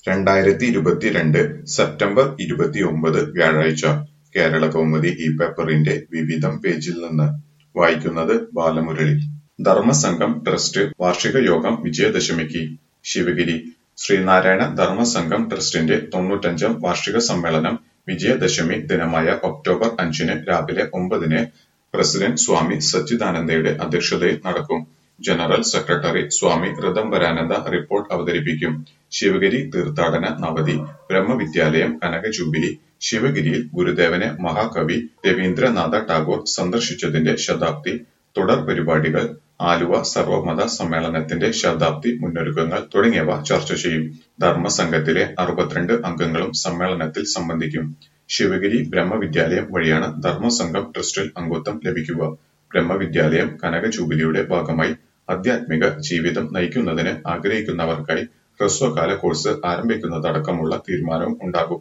രണ്ടായിരത്തി ഇരുപത്തിരണ്ട് സെപ്റ്റംബർ ഇരുപത്തിയൊമ്പത് വ്യാഴാഴ്ച കേരളകൗമുദി ഈ പേപ്പറിന്റെ വിവിധം പേജിൽ നിന്ന് വായിക്കുന്നത് ബാലമുരളി ധർമ്മസംഘം ട്രസ്റ്റ് വാർഷിക യോഗം വിജയദശമിക്ക് ശിവഗിരി ശ്രീനാരായണ ധർമ്മസംഘം ട്രസ്റ്റിന്റെ തൊണ്ണൂറ്റഞ്ചാം വാർഷിക സമ്മേളനം വിജയദശമി ദിനമായ ഒക്ടോബർ അഞ്ചിന് രാവിലെ ഒമ്പതിന് പ്രസിഡന്റ് സ്വാമി സച്ചിദാനന്ദയുടെ അധ്യക്ഷതയിൽ നടക്കും general secretary Swami Rithambharananda report അവതരിപ്പിക്കും ശിവഗിരി തീർത്ഥാടന നവതി ബ്രഹ്മവിദ്യാലയം കനക ജൂബിലി ശിവഗിരിയിൽ ഗുരുദേവനെ മഹാകവി രവീന്ദ്രനാഥ ടാഗോർ സന്ദർശിച്ചതിന്റെ ശതാബ്ദി തുടർ പരിപാടികൾ ആലുവ സർവമത സമ്മേളനത്തിന്റെ ശതാബ്ദി മുന്നൊരുക്കങ്ങൾ തുടങ്ങിയവ ചർച്ച ചെയ്യും ധർമ്മസംഘത്തിലെ അറുപത്തിരണ്ട് അംഗങ്ങളും സമ്മേളനത്തിൽ സംബന്ധിക്കും ശിവഗിരി ബ്രഹ്മവിദ്യാലയം വഴിയാണ് ധർമ്മസംഘം ട്രസ്റ്റിൽ അംഗത്വം ലഭിക്കുക ബ്രഹ്മവിദ്യാലയം കനക ജൂബിലിയുടെ ഭാഗമായി ആധ്യാത്മിക ജീവിതം നയിക്കുന്നതിന് ആഗ്രഹിക്കുന്നവർക്കായി ഹ്രസ്വകാല കോഴ്സ് ആരംഭിക്കുന്നതടക്കമുള്ള തീരുമാനവും ഉണ്ടാകും